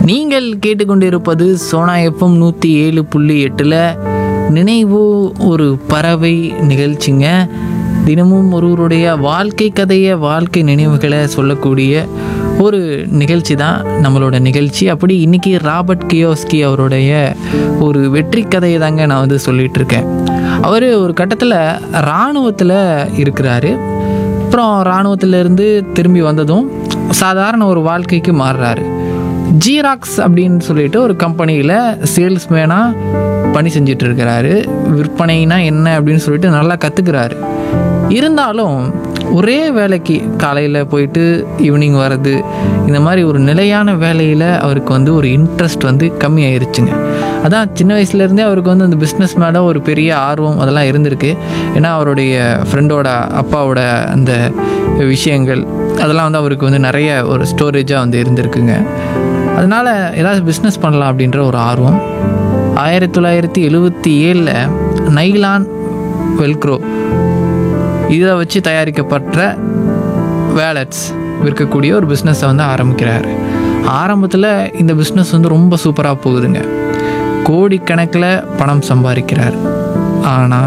நீங்கள் கேட்டுக்கொண்டிருப்பது சோனா எஃப்எம் நூற்றி ஏழு புள்ளி எட்டில் நினைவு ஒரு பறவை நிகழ்ச்சிங்க தினமும் ஒருவருடைய வாழ்க்கை கதையை வாழ்க்கை நினைவுகளை சொல்லக்கூடிய ஒரு நிகழ்ச்சி தான் நம்மளோட நிகழ்ச்சி அப்படி இன்னைக்கு ராபர்ட் கியோஸ்கி அவருடைய ஒரு வெற்றி கதையை தாங்க நான் வந்து சொல்லிட்டு இருக்கேன் அவர் ஒரு கட்டத்தில் இராணுவத்தில் இருக்கிறாரு அப்புறம் இராணுவத்திலேருந்து திரும்பி வந்ததும் சாதாரண ஒரு வாழ்க்கைக்கு மாறுறாரு ஜீராக்ஸ் அப்படின்னு சொல்லிட்டு ஒரு கம்பெனியில் சேல்ஸ்மேனாக பணி செஞ்சிட்டு இருக்கிறாரு விற்பனைனா என்ன அப்படின்னு சொல்லிட்டு நல்லா கற்றுக்கிறாரு இருந்தாலும் ஒரே வேலைக்கு காலையில் போயிட்டு ஈவினிங் வர்றது இந்த மாதிரி ஒரு நிலையான வேலையில் அவருக்கு வந்து ஒரு இன்ட்ரெஸ்ட் வந்து கம்மியாயிருச்சுங்க அதான் சின்ன வயசுலேருந்தே அவருக்கு வந்து அந்த பிஸ்னஸ் மேலே ஒரு பெரிய ஆர்வம் அதெல்லாம் இருந்திருக்கு ஏன்னா அவருடைய ஃப்ரெண்டோட அப்பாவோட அந்த விஷயங்கள் அதெல்லாம் வந்து அவருக்கு வந்து நிறைய ஒரு ஸ்டோரேஜாக வந்து இருந்திருக்குங்க அதனால் ஏதாவது பிஸ்னஸ் பண்ணலாம் அப்படின்ற ஒரு ஆர்வம் ஆயிரத்தி தொள்ளாயிரத்தி எழுவத்தி ஏழில் நைலான் வெல்க்ரோ இதை வச்சு தயாரிக்கப்பட்ட வேலட்ஸ் விற்கக்கூடிய ஒரு பிஸ்னஸை வந்து ஆரம்பிக்கிறார் ஆரம்பத்தில் இந்த பிஸ்னஸ் வந்து ரொம்ப சூப்பராக போகுதுங்க கோடிக்கணக்கில் பணம் சம்பாதிக்கிறார் ஆனால்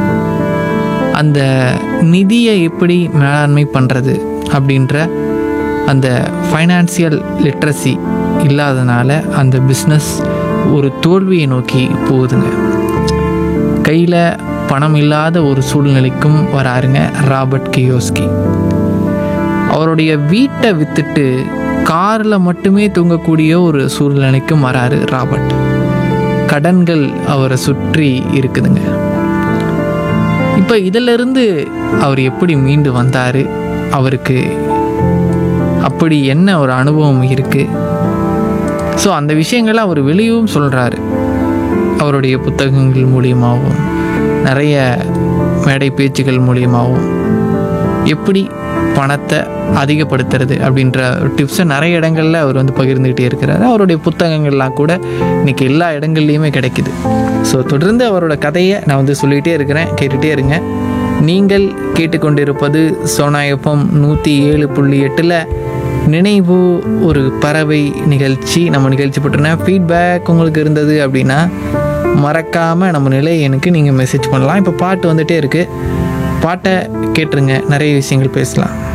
அந்த நிதியை எப்படி மேலாண்மை பண்ணுறது அப்படின்ற அந்த ஃபைனான்சியல் லிட்ரஸி இல்லாதனால அந்த பிஸ்னஸ் ஒரு தோல்வியை நோக்கி போகுதுங்க கையில் பணம் இல்லாத ஒரு சூழ்நிலைக்கும் வராருங்க ராபர்ட் கியோஸ்கி அவருடைய வீட்டை விற்றுட்டு காரில் மட்டுமே தூங்கக்கூடிய ஒரு சூழ்நிலைக்கும் வராரு ராபர்ட் கடன்கள் அவரை சுற்றி இருக்குதுங்க இப்போ இதிலிருந்து அவர் எப்படி மீண்டு வந்தார் அவருக்கு அப்படி என்ன ஒரு அனுபவம் இருக்குது ஸோ அந்த விஷயங்களை அவர் வெளியவும் சொல்கிறாரு அவருடைய புத்தகங்கள் மூலியமாகவும் நிறைய மேடை பேச்சுகள் மூலியமாகவும் எப்படி பணத்தை அதிகப்படுத்துறது அப்படின்ற டிப்ஸை நிறைய இடங்களில் அவர் வந்து பகிர்ந்துக்கிட்டே இருக்கிறாரு அவருடைய புத்தகங்கள்லாம் கூட இன்னைக்கு எல்லா இடங்கள்லையுமே கிடைக்குது ஸோ தொடர்ந்து அவரோட கதையை நான் வந்து சொல்லிகிட்டே இருக்கிறேன் கேட்டுகிட்டே இருங்க நீங்கள் கேட்டுக்கொண்டிருப்பது சோனா எஃப்எம் நூற்றி ஏழு புள்ளி எட்டில் நினைவு ஒரு பறவை நிகழ்ச்சி நம்ம நிகழ்ச்சி பற்றின ஃபீட்பேக் உங்களுக்கு இருந்தது அப்படின்னா மறக்காமல் நம்ம நிலை எனக்கு நீங்கள் மெசேஜ் பண்ணலாம் இப்போ பாட்டு வந்துகிட்டே இருக்குது பாட்டை கேட்டுருங்க நிறைய விஷயங்கள் பேசலாம்